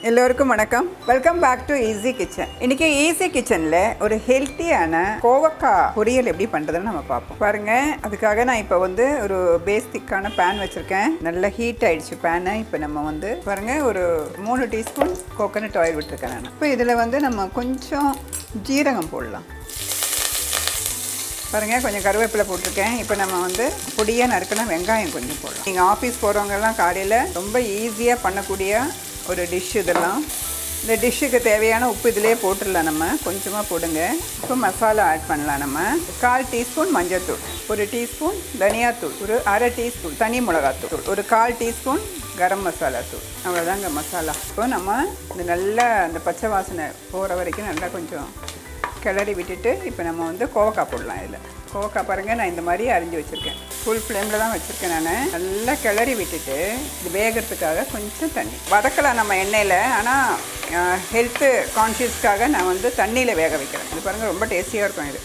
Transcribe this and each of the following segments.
எல்லோருக்கும் வணக்கம் welcome back to easy kitchen இன்னைக்கு ஈஸி கிச்சனில் ஒரு ஹெல்த்தியான கோவக்காய் பொரியல் எப்படி பண்ணுறதுன்னு நம்ம பார்ப்போம் பாருங்க அதுக்காக நான் இப்போ வந்து ஒரு பேசிக்கான பேன் வச்சுருக்கேன் நல்லா ஹீட் ஆயிடுச்சு பேனை இப்போ நம்ம வந்து பாருங்க ஒரு மூணு டீஸ்பூன் கோகனட் ஆயில் விட்டுருக்கேன் நான் இப்போ இதில் வந்து நம்ம கொஞ்சம் ஜீரகம் போடலாம் பாருங்க கொஞ்சம் கருவேப்பிலை போட்டிருக்கேன் இப்போ நம்ம வந்து பொடியாக நறுக்கின வெங்காயம் கொஞ்சம் போடலாம் நீங்கள் ஆஃபீஸ் போகிறவங்கெல்லாம் காலையில் ரொம்ப ஈஸியாக பண்ணக்கூடிய ஒரு டிஷ் இதெல்லாம் இந்த டிஷ்ஷுக்கு தேவையான உப்பு இதிலே போட்டுடலாம் நம்ம கொஞ்சமாக போடுங்க இப்போ மசாலா ஆட் பண்ணலாம் நம்ம கால் டீஸ்பூன் மஞ்சள்தூள் ஒரு டீஸ்பூன் தனியாத்தூள் ஒரு அரை டீஸ்பூன் தனி மிளகாத்தூள் ஒரு கால் டீஸ்பூன் கரம் மசாலா தூள் அவ்வளோதாங்க மசாலா இப்போ நம்ம இந்த நல்லா அந்த பச்சை வாசனை போகிற வரைக்கும் நல்லா கொஞ்சம் கிளறி விட்டுட்டு இப்போ நம்ம வந்து கோவக்காய் போடலாம் இதில் கோவக்காய் பாருங்கள் நான் இந்த மாதிரி அரிஞ்சு வச்சுருக்கேன் ஃபுல் ஃப்ளேமில் தான் வச்சுருக்கேன் நான் நல்லா கிளறி விட்டுட்டு இது வேகிறதுக்காக கொஞ்சம் தண்ணி வதக்கலாம் நம்ம எண்ணெயில் ஆனால் ஹெல்த்து கான்ஷியஸ்க்காக நான் வந்து தண்ணியில் வேக வைக்கிறேன் இது பாருங்கள் ரொம்ப டேஸ்டியாக இருக்கும் இது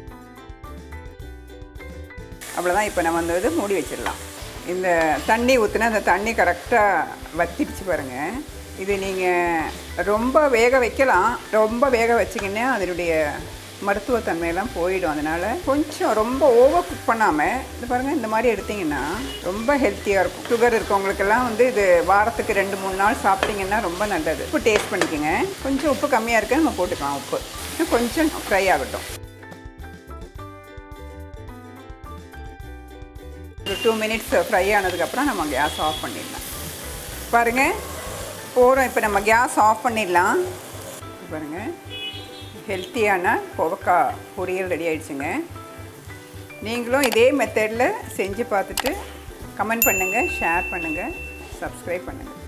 அவ்வளோதான் இப்போ நம்ம வந்து இது மூடி வச்சிடலாம் இந்த தண்ணி ஊற்றினா அந்த தண்ணி கரெக்டாக வத்திடுச்சு பாருங்கள் இது நீங்கள் ரொம்ப வேக வைக்கலாம் ரொம்ப வேக வச்சிங்கன்னா அதனுடைய மருத்துவத்தன்மையெல்லாம் போயிடும் அதனால் கொஞ்சம் ரொம்ப ஓவர் குக் பண்ணாமல் இது பாருங்கள் இந்த மாதிரி எடுத்திங்கன்னா ரொம்ப ஹெல்த்தியாக இருக்கும் சுகர் இருக்கவங்களுக்கெல்லாம் வந்து இது வாரத்துக்கு ரெண்டு மூணு நாள் சாப்பிட்டிங்கன்னா ரொம்ப நல்லது உப்பு டேஸ்ட் பண்ணிக்கோங்க கொஞ்சம் உப்பு கம்மியாக இருக்கு நம்ம போட்டுக்கலாம் உப்பு இன்னும் கொஞ்சம் ஃப்ரை ஆகட்டும் ஒரு டூ மினிட்ஸ் ஃப்ரை ஆனதுக்கப்புறம் நம்ம கேஸ் ஆஃப் பண்ணிடலாம் பாருங்கள் போகிறோம் இப்போ நம்ம கேஸ் ஆஃப் பண்ணிடலாம் பாருங்கள் ஹெல்த்தியான கோவக்காய் பொரியல் ரெடி ஆயிடுச்சுங்க நீங்களும் இதே மெத்தடில் செஞ்சு பார்த்துட்டு கமெண்ட் பண்ணுங்கள் ஷேர் பண்ணுங்கள் சப்ஸ்கிரைப் பண்ணுங்கள்